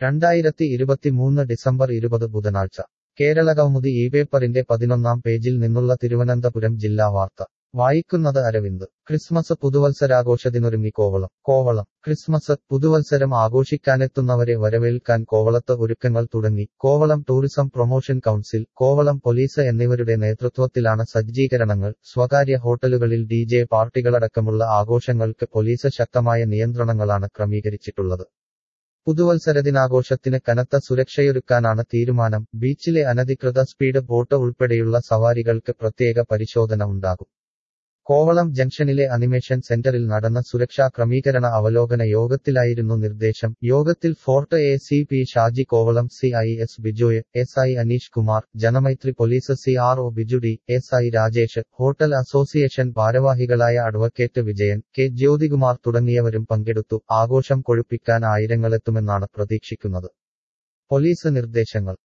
രണ്ടായിരത്തി ഇരുപത്തിമൂന്ന് ഡിസംബർ ഇരുപത് ബുധനാഴ്ച കേരളകൗമുദി ഈ പേപ്പറിന്റെ പതിനൊന്നാം പേജിൽ നിന്നുള്ള തിരുവനന്തപുരം ജില്ലാ വാർത്ത വായിക്കുന്നത് അരവിന്ദ് ക്രിസ്മസ് പുതുവത്സരാഘോഷത്തിനൊരുങ്ങി കോവളം കോവളം ക്രിസ്മസ് പുതുവത്സരം ആഘോഷിക്കാനെത്തുന്നവരെ വരവേൽക്കാൻ കോവളത്ത് ഒരുക്കങ്ങൾ തുടങ്ങി Kovalam tourism promotion council Kovalam police എന്നിവരുടെ നേതൃത്വത്തിലാണ് സജ്ജീകരണങ്ങൾ സ്വകാര്യ ഹോട്ടലുകളിൽ ഡി ജെ പാർട്ടികളടക്കമുള്ള ആഘോഷങ്ങൾക്ക് പോലീസ് ശക്തമായ നിയന്ത്രണങ്ങളാണ് ക്രമീകരിച്ചിട്ടുള്ളത് പുതുവത്സരദിനാഘോഷത്തിന് കനത്ത സുരക്ഷയൊരുക്കാനാണ് തീരുമാനം ബീച്ചിലെ അനധികൃത സ്പീഡ് ബോട്ട് ഉൾപ്പെടെയുള്ള സവാരികൾക്ക് പ്രത്യേക പരിശോധന ഉണ്ടാകും കോവളം ജംഗ്ഷനിലെ അനിമേഷൻ സെന്ററിൽ നടന്ന സുരക്ഷാ ക്രമീകരണ അവലോകന യോഗത്തിലായിരുന്നു നിർദ്ദേശം യോഗത്തിൽ Fort A C P Shaji Kovalam C I S Bijoy S I Aneesh Kumar Janamaithri police C R O Biju D S I Rajesh hotel association ഭാരവാഹികളായ അഡ്വക്കേറ്റ് വിജയൻ കെ ജ്യോതികുമാർ തുടങ്ങിയവരും പങ്കെടുത്തു ആഘോഷം കൊഴുപ്പിക്കാൻ ആയിരങ്ങളെത്തുമെന്നാണ് പ്രതീക്ഷിക്കുന്നത് പോലീസ് നിർദ്ദേശങ്ങൾ